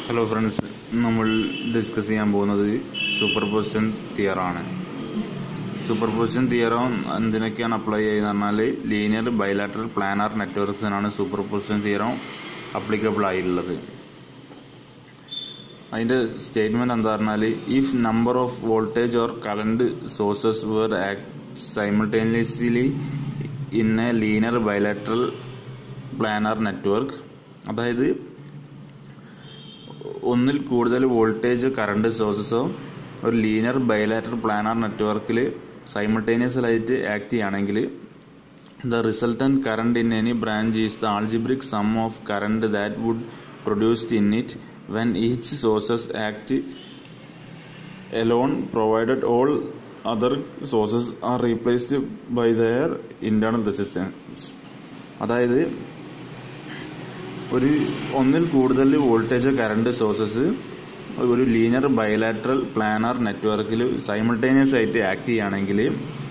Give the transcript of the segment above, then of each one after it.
hello friends നമ്മൾ discuss ചെയ്യാൻ പോകുന്നത് സൂപ്പർ പൊസിഷൻ തിയറാണ് സൂപ്പർ പൊസിഷൻ തിയറം എന്തിനൊക്കെയാണ് അപ്ലൈ ചെയ്യുന്നത് പറഞ്ഞാൽ ലീനിയർ ബൈലാറ്ററൽ പ്ലാനാർ നെറ്റ്വർക്ക്സിനാണ് സൂപ്പർ പൊസിഷൻ തിയറം അപ്ലിക്കബിൾ ആയിട്ടുള്ളത് അതിൻ്റെ സ്റ്റേറ്റ്മെൻറ്റ് എന്താ പറഞ്ഞാൽ if number of voltage or current sources where act simultaneously in a linear bilateral planar network അതായത് ഒന്നിൽ കൂടുതൽ വോൾട്ടേജ് കറണ്ട് സോഴ്സസോ ഒരു ലീനിയർ ബൈലാറ്റർ പ്ലാനാർ നെറ്റ്വർക്കിൽ സൈമിൾട്ടേനിയസ്ലായിട്ട് ആക്ട് ചെയ്യുകയാണെങ്കിൽ the resultant current in any branch is the algebraic sum of current that would produced in it when each sources act alone provided all other sources are replaced by their internal resistance അതായത് ഒരു ഒന്നിൽ കൂടുതൽ voltage current sources ഒരു linear bilateral planar നെറ്റ്വർക്കിൽ simultaneous ആയിട്ട് act ചെയ്യുകയാണെങ്കിൽ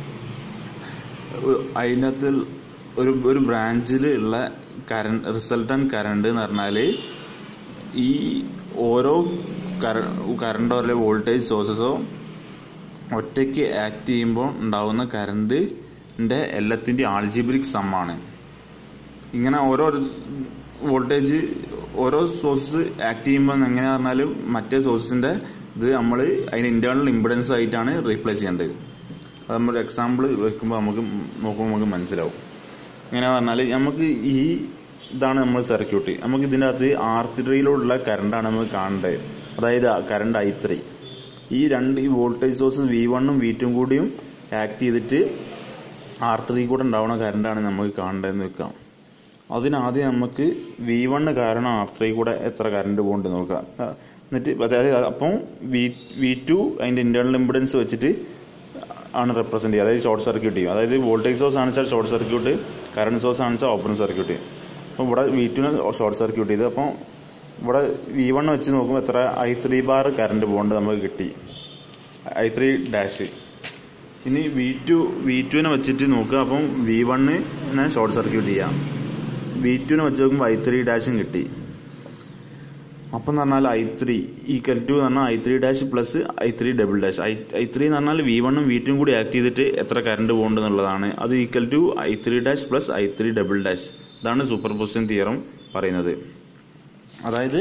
അതിനകത്ത് ഒരു ഒരു ബ്രാഞ്ചിൽ ഉള്ള കറണ്ട് റിസൾട്ടൻറ്റ് കറണ്ട് എന്ന് പറഞ്ഞാൽ ഈ ഓരോ കറ കറണ്ടോ അല്ലെങ്കിൽ വോൾട്ടേജ് സോഴ്സസോ ഒറ്റയ്ക്ക് ആക്ട് ചെയ്യുമ്പോൾ ഉണ്ടാവുന്ന കറണ്ടിൻ്റെ എല്ലാത്തിൻ്റെ ആൾജിബ്രിക് സമ്മാണ് ഇങ്ങനെ ഓരോ വോൾട്ടേജ് ഓരോ സോഴ്സ് ആക്ട് ചെയ്യുമ്പോൾ എങ്ങനെയാ പറഞ്ഞാൽ മറ്റേ സോഴ്സിൻ്റെ ഇത് നമ്മൾ അതിന് ഇൻറ്റേർണൽ ഇമ്പിഡൻസ് ആയിട്ടാണ് റീപ്ലേസ് ചെയ്യേണ്ടത് അത് നമ്മൾ എക്സാമ്പിൾ വെക്കുമ്പോൾ നമുക്ക് നോക്കുമ്പോൾ നമുക്ക് മനസ്സിലാവും എങ്ങനെയാ പറഞ്ഞാൽ നമുക്ക് ഈ ഇതാണ് നമ്മൾ സർക്യൂട്ട് നമുക്ക് ഇതിൻ്റെ അകത്ത് ആർ ത്രീയിലുള്ള കറണ്ടാണ് നമുക്ക് കാണേണ്ടത് അതായത് കറണ്ട് ഐ ത്രീ ഈ രണ്ട് ഈ വോൾട്ടേജ് സോഴ്സ് വി വണ്ണും വി ടും കൂടിയും ആക്ട് ചെയ്തിട്ട് ആർ ത്രീ കൂടെ ഉണ്ടാവുന്ന കറണ്ടാണ് നമുക്ക് കാണേണ്ടതെന്ന് വെക്കാം അതിനാദ്യം നമുക്ക് വി വണ്ണ് കാരണം ആർ ത്രീ കൂടെ എത്ര കറണ്ട് പോകുന്നുണ്ട് നോക്കാം എന്നിട്ട് അതായത് അപ്പം വി വി ടു അതിൻ്റെ ഇൻറ്റേർണൽ ഇമ്പിഡൻസ് വെച്ചിട്ട് ആണ് റെപ്രസെൻറ്റ് ചെയ്യുക അതായത് ഷോർട്ട് സർക്യൂട്ട് ചെയ്യും അതായത് വോൾട്ടേജ് സോഴ്സ് ആണെച്ചാൽ ഷോർട്ട് സർക്യൂട്ട് കറണ്ട് സോഴ്സ് ആണെച്ചാൽ ഓപ്പൺ സർക്യൂട്ട് അപ്പോൾ ഇവിടെ വി ടുവിന് ഷോർട്ട് സർക്യൂട്ട് ചെയ്ത് അപ്പം ഇവിടെ വി വൺ വെച്ച് നോക്കുമ്പോൾ എത്ര ഐ ത്രീ ബാർ കറണ്ട് പോകേണ്ടത് നമുക്ക് കിട്ടി ഐ ത്രീ ഡാഷ് ഇനി വി ടു വി ടുവിനെ വെച്ചിട്ട് നോക്കുക അപ്പം വി വണ്ണിനെ ഷോർട്ട് സർക്യൂട്ട് ചെയ്യാം വി ടുവിനെ വെച്ച് നോക്കുമ്പോൾ ഐ ത്രീ ഡാഷും കിട്ടി അപ്പം എന്ന് പറഞ്ഞാൽ ഐ ത്രീ ഈക്വൽ ടു എന്ന് പറഞ്ഞാൽ I three dash plus I three double dash I I three എന്ന് പറഞ്ഞാൽ വി വണ്ണും വി ടും കൂടി ആക്ട് ചെയ്തിട്ട് എത്ര കറണ്ട് പോകേണ്ടതെന്നുള്ളതാണ് അത് equal to I three dash plus I three double dash ഇതാണ് സൂപ്പർ പൊസിഷൻ തിയറം പറയുന്നത് അതായത്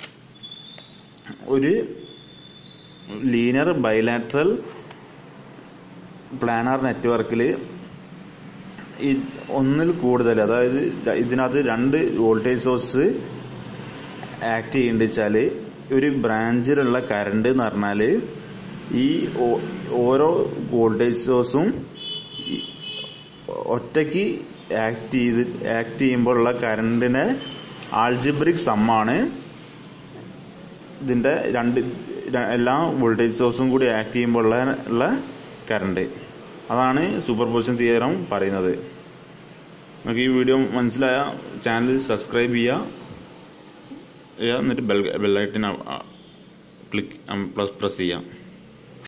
ഒരു ലീനിയർ ബൈലാറ്ററൽ പ്ലാനാർ നെറ്റ്വർക്കിൽ ഈ ഒന്നിൽ കൂടുതൽ അതായത് ഇതിനകത്ത് രണ്ട് വോൾട്ടേജ് സോഴ്സ് ആക്ട് ചെയ്യുന്നുണ്ട് വെച്ചാൽ ഒരു ബ്രാഞ്ചിലുള്ള കറണ്ട് എന്ന് പറഞ്ഞാൽ ഈ ഓരോ വോൾട്ടേജ് സോഴ്സും ഒറ്റയ്ക്ക് ആക്ട് ചെയ്ത് ആക്ട് ചെയ്യുമ്പോഴുള്ള കറണ്ടിന് ആൾജിബ്രിക് സമ്മാണ് ഇതിൻ്റെ രണ്ട് എല്ലാ വോൾട്ടേജ് സോഴ്സും കൂടി ആക്ട് ചെയ്യുമ്പോൾ ഉള്ള കറണ്ട് അതാണ് സൂപ്പർ പൊസിഷൻ തിയറം പറയുന്നത് നമുക്ക് ഈ വീഡിയോ മനസ്സിലായ ചാനൽ സബ്സ്ക്രൈബ് ചെയ്യുക ചെയ്യുക എന്നിട്ട് ബെൽ ബെല്ലൈറ്റിന് ക്ലിക്ക് പ്ലസ് പ്രസ് ചെയ്യാം